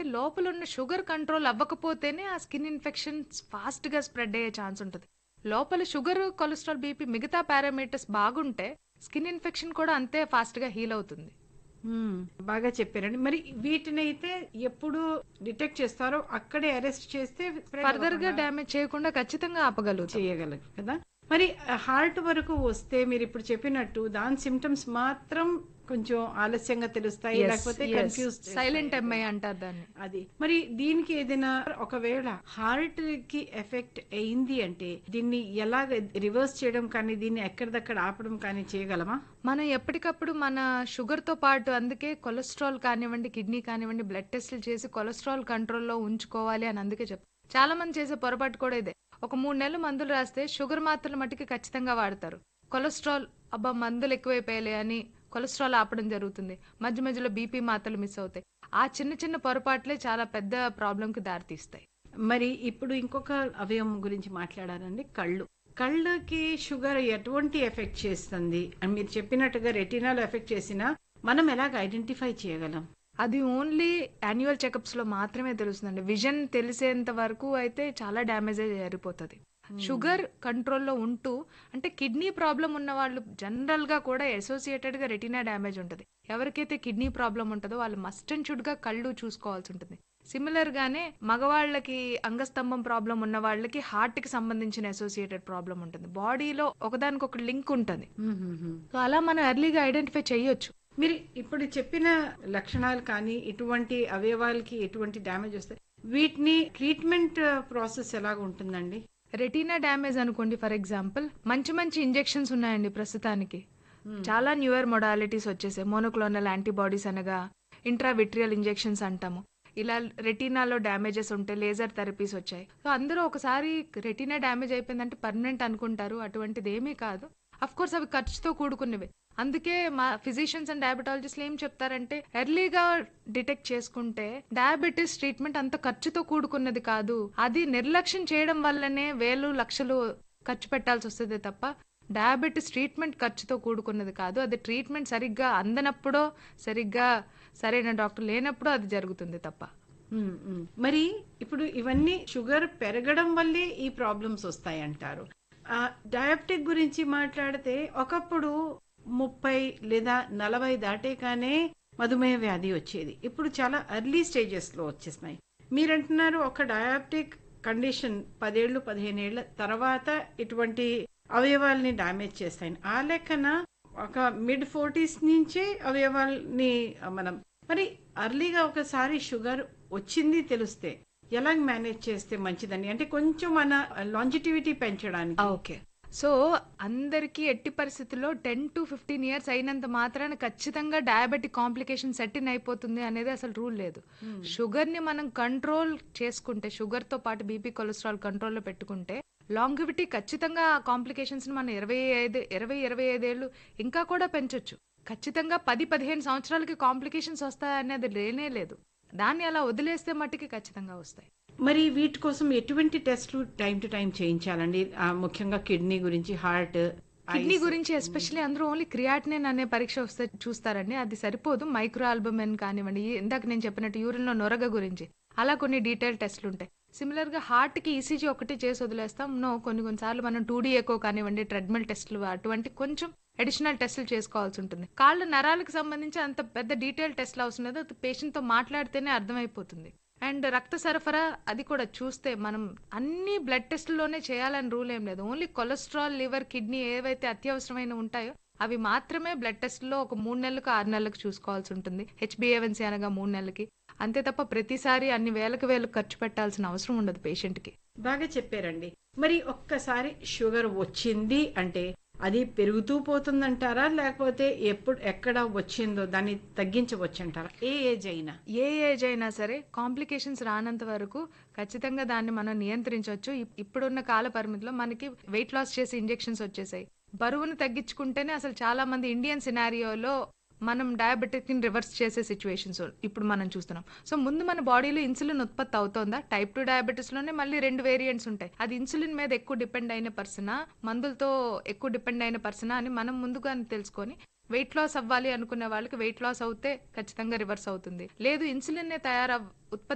లోపల ఉన్న sugar control అవ్వకపోతేనే ఆ స్కిన్ ఇన్ఫెక్షన్స్ ఫాస్ట్ గా స్ప్రెడ్ అయ్యే ఛాన్స్ ఉంటుంది లోపల షుగర్ కొలెస్ట్రాల్ బీపీ మిగతా పారామీటర్స్ బాగుంటే స్కిన్ ఇన్ఫెక్షన్ కూడా అంతే ఫాస్ట్ గా హీల్ అవుతుంది మ్మ్. బాగా చెప్పారండి మరి వీటిని అయితే ఎప్పుడు డిటెక్ట్ చేస్తారో అక్కడే అరెస్ట్ చేస్తే spread ఫర్దర్ గా అవ్వకుండా డ్యామేజ్ చేయకుండా ఖచ్చితంగా ఆపగలుగుతాం చేయగలరు కదా మరి హార్ట్ వరకు వస్తే మీరు ఇప్పుడు చెప్పినట్టు దాని సిమ్టమ్స్ మాత్రం కొంచెం ఆలస్యంగా తెలుస్తాయి లేకపోతే కన్ఫ్యూజ్ సైలెంట్ ఎంఐ అంటారు దాన్ని అది మరి దీనికి ఏదైనా ఒకవేళ హార్ట్ కి ఎఫెక్ట్ అయింది అంటే దీన్ని ఎలాగ రివర్స్ చేయడం కానీ దీన్ని ఎక్కడిదక్కడ ఆపడం కానీ చేయగలమా మనం ఎప్పటికప్పుడు మన షుగర్ తో పాటు అందుకే కొలెస్ట్రాల్ కానివ్వండి కిడ్నీ కానివ్వండి బ్లడ్ టెస్ట్లు చేసి కొలెస్ట్రాల్ కంట్రోల్లో ఉంచుకోవాలి అని అందుకే చెప్తారు చాలా మంది చేసే పొరపాటు కూడా ఇదే ఒక మూడు నెలలు మందులు రాస్తే షుగర్ మాత్రలు మట్టుకి ఖచ్చితంగా వాడతారు కొలెస్ట్రాల్ అబ్బా మందులు ఎక్కువైపోయాలి అని కొలెస్ట్రాల్ ఆపడం జరుగుతుంది మధ్య మధ్యలో బీపీ మాత్రలు మిస్ అవుతాయి ఆ చిన్న చిన్న పొరపాట్లే చాలా పెద్ద ప్రాబ్లంకి దారితీస్తాయి మరి ఇప్పుడు ఇంకొక అవయవం గురించి మాట్లాడారండి కళ్ళు కళ్ళకి షుగర్ ఎటువంటి ఎఫెక్ట్ చేస్తుంది అని మీరు చెప్పినట్టుగా రెటినాల్ ఎఫెక్ట్ చేసినా మనం ఎలాగ ఐడెంటిఫై చేయగలం అది ఓన్లీ యాన్యువల్ చెకప్స్ లో మాత్రమే తెలుస్తుందండి విజన్ తెలిసేంత వరకు అయితే చాలా డ్యామేజ్ జరిగిపోతుంది షుగర్ కంట్రోల్లో ఉంటూ అంటే కిడ్నీ ప్రాబ్లం ఉన్న వాళ్ళు జనరల్ గా కూడా అసోసియేటెడ్ గా రెటినా డ్యామేజ్ ఉంటుంది ఎవరికైతే కిడ్నీ ప్రాబ్లం ఉంటుందో వాళ్ళు మస్ట్ అండ్ షుడ్ గా కళ్ళు చూసుకోవాల్సి ఉంటుంది సిమిలర్ గానే మగవాళ్ళకి అంగస్తంభం ప్రాబ్లం ఉన్న వాళ్ళకి హార్ట్ కి సంబంధించిన అసోసియేటెడ్ ప్రాబ్లం ఉంటుంది బాడీలో ఒకదానికొక లింక్ ఉంటుంది సో అలా మనం ఎర్లీగా ఐడెంటిఫై చేయొచ్చు మీరు ఇప్పుడు చెప్పిన లక్షణాలు కానీ ఇటువంటి అవయవాలకి ఎటువంటి డ్యామేజ్ వస్తాయి వీటిని ట్రీట్మెంట్ ప్రాసెస్ ఎలాగ ఉంటుందండి రెటీనా డ్యామేజ్ అనుకోండి ఫర్ ఎగ్జాంపుల్ మంచి మంచి ఇంజెక్షన్స్ ఉన్నాయండి ప్రస్తుతానికి చాలా న్యూయర్ మొడాలిటీస్ వచ్చేసాయి మోనోక్లోనల్ యాంటీబాడీస్ అనగా ఇంట్రావిట్రియల్ ఇంజెక్షన్స్ అంటాము ఇలా రెటీనాలో డ్యామేజెస్ ఉంటే లేజర్ థెరపీస్ వచ్చాయి సో అందరూ ఒకసారి రెటీనా డ్యామేజ్ అయిపోయిందంటే పర్మనెంట్ అనుకుంటారు అటువంటిది ఏమీ కాదు అఫ్ కోర్స్ అవి ఖర్చుతో కూడుకున్నవి అందుకే మా ఫిజిషియన్స్ అండ్ డయాబెటాలజిస్ట్లు ఏం చెప్తారంటే ఎర్లీగా డిటెక్ట్ చేసుకుంటే డయాబెటీస్ ట్రీట్మెంట్ అంత ఖర్చుతో కూడుకున్నది కాదు అది నిర్లక్ష్యం చేయడం వల్లనే వేలు లక్షలు ఖర్చు పెట్టాల్సి వస్తుంది తప్ప డయాబెటీస్ ట్రీట్మెంట్ ఖర్చుతో కూడుకున్నది కాదు అది ట్రీట్మెంట్ సరిగ్గా అందనప్పుడో సరిగ్గా సరైన డాక్టర్ లేనప్పుడో అది జరుగుతుంది తప్ప మ్మ్, మ్మ్. మరి ఇప్పుడు ఇవన్నీ షుగర్ పెరగడం వల్లే ఈ ప్రాబ్లమ్స్ వస్తాయి అంటారు డయాబెటిక్ గురించి మాట్లాడితే ఒకప్పుడు ముప్పై లేదా నలభై దాటేకానే మధుమేహ వ్యాధి వచ్చేది ఇప్పుడు చాలా ఎర్లీ స్టేజెస్ లో వచ్చేస్తున్నాయి మీరంటున్నారు ఒక డయాబెటిక్ కండిషన్ పదేళ్లు పదిహేను ఏళ్ల తర్వాత ఇటువంటి అవయవాల్ని డ్యామేజ్ చేస్తాయి ఆ లెక్కన ఒక మిడ్ ఫోర్టీస్ నుంచే అవయవాల్ని మనం మరి అర్లీగా ఒకసారి షుగర్ వచ్చింది తెలిస్తే ఎలా మేనేజ్ చేస్తే మంచిదని అంటే కొంచెం మన లాంజిటివిటీ పెంచడానికి ఓకే సో అందరికీ ఎట్టి పరిస్థితుల్లో టెన్ టు ఫిఫ్టీన్ ఇయర్స్ అయినంత మాత్రాన ఖచ్చితంగా డయాబెటిక్ కాంప్లికేషన్ సెటిన్ అయిపోతుంది అనేది అసలు రూల్ లేదు షుగర్ ని మనం కంట్రోల్ చేసుకుంటే షుగర్ తో పాటు బీపీ కొలెస్ట్రాల్ కంట్రోల్లో పెట్టుకుంటే లాంగివిటీ ఖచ్చితంగా ఆ కాంప్లికేషన్స్ మనం ఇరవై ఐదు ఇరవై ఇరవై ఐదేళ్ళు ఇంకా కూడా పెంచొచ్చు ఖచ్చితంగా పది పదిహేను సంవత్సరాలకి కాంప్లికేషన్స్ వస్తాయనేది లేనే లేదు దాన్ని అలా వదిలేస్తే మట్టికి ఖచ్చితంగా వస్తాయి మరి వీటి కోసం ఎటువంటి టెస్ట్లు టైం టు టైం చేయించాలండి ఆ, ముఖ్యంగా కిడ్నీ గురించి హార్ట్ కిడ్నీ గురించి ఎస్పెషల్లీ అందరూ ఓన్లీ క్రియాటినిన్ అనే పరీక్ష వస్తే చూస్తారండి అది సరిపోదు మైక్రో ఆల్బమెన్ కానివ్వండి ఈ- ఇందాక నేను చెప్పినట్టు యూరిన్ లో నొరగ గురించి అలా కొన్ని డీటెయిల్ టెస్ట్లు ఉంటాయి సిమిలర్ గా హార్ట్ కి ఈసీజీ ఒకటి చేసి వదిలేస్తాం నో కొన్ని కొన్నిసార్లు మనం టూ డీ ఎకో కానివ్వండి ట్రెడ్మిల్ టెస్ట్లు అటువంటి కొంచెం అడిషనల్ టెస్టులు చేసుకోవాల్సి ఉంటుంది కాళ్ళ నరాలకు సంబంధించి అంత పెద్ద డీటెయిల్ టెస్ట్లు అవసరం లేదు అది పేషెంట్ తో మాట్లాడితేనే అర్థమైపోతుంది అండ్ రక్త సరఫరా అది కూడా చూస్తే మనం అన్ని బ్లడ్ టెస్ట్లోనే చేయాలని రూల్ ఏం లేదు ఓన్లీ కొలెస్ట్రాల్ లివర్ కిడ్నీ ఏవైతే అత్యవసరమైన ఉంటాయో అవి మాత్రమే బ్లడ్ టెస్ట్లో ఒక మూడు నెలలకు ఆరు నెలలకు చూసుకోవాల్సి ఉంటుంది హెచ్బిఏవన్సీ అనగా మూడు నెలలకి అంతే తప్ప ప్రతిసారి అన్ని వేలకు వేలకు ఖర్చు పెట్టాల్సిన అవసరం ఉండదు పేషెంట్కి బాగా చెప్పారండి మరి ఒక్కసారి షుగర్ వచ్చింది అంటే అది పెరుగుతూ పోతుందంటారా లేకపోతే ఎప్పుడు ఎక్కడ వచ్చిందో దాన్ని తగ్గించవచ్చు అంటారా ఏ ఏజ్ అయినా ఏ ఏజ్ అయినా సరే కాంప్లికేషన్స్ రానంత వరకు ఖచ్చితంగా దాన్ని మనం నియంత్రించవచ్చు ఇప్- ఇప్పుడున్న కాల పరిమితిలో మనకి వెయిట్ లాస్ చేసే ఇంజెక్షన్స్ వచ్చేసాయి బరువును తగ్గించుకుంటేనే అసలు చాలా మంది ఇండియన్ సినారియోలో మనం డయాబెటిక్ ని రివర్స్ చేసే సిచ్యువేషన్స్ ఇప్పుడు మనం చూస్తున్నాం సో ముందు మన బాడీలో ఇన్సులిన్ ఉత్పత్తి అవుతోందా టైప్ టూ డయాబెటీస్ లోనే మళ్ళీ రెండు వేరియంట్స్ ఉంటాయి అది ఇన్సులిన్ మీద ఎక్కువ డిపెండ్ అయిన పర్సనా మందులతో ఎక్కువ డిపెండ్ అయిన పర్సనా అని మనం ముందుగా తెలుసుకొని వెయిట్ లాస్ అవ్వాలి అనుకునే వాళ్ళకి వెయిట్ లాస్ అవుతే ఖచ్చితంగా రివర్స్ అవుతుంది లేదు ఇన్సులిన్ తయారవ్ ఉత్పత్తి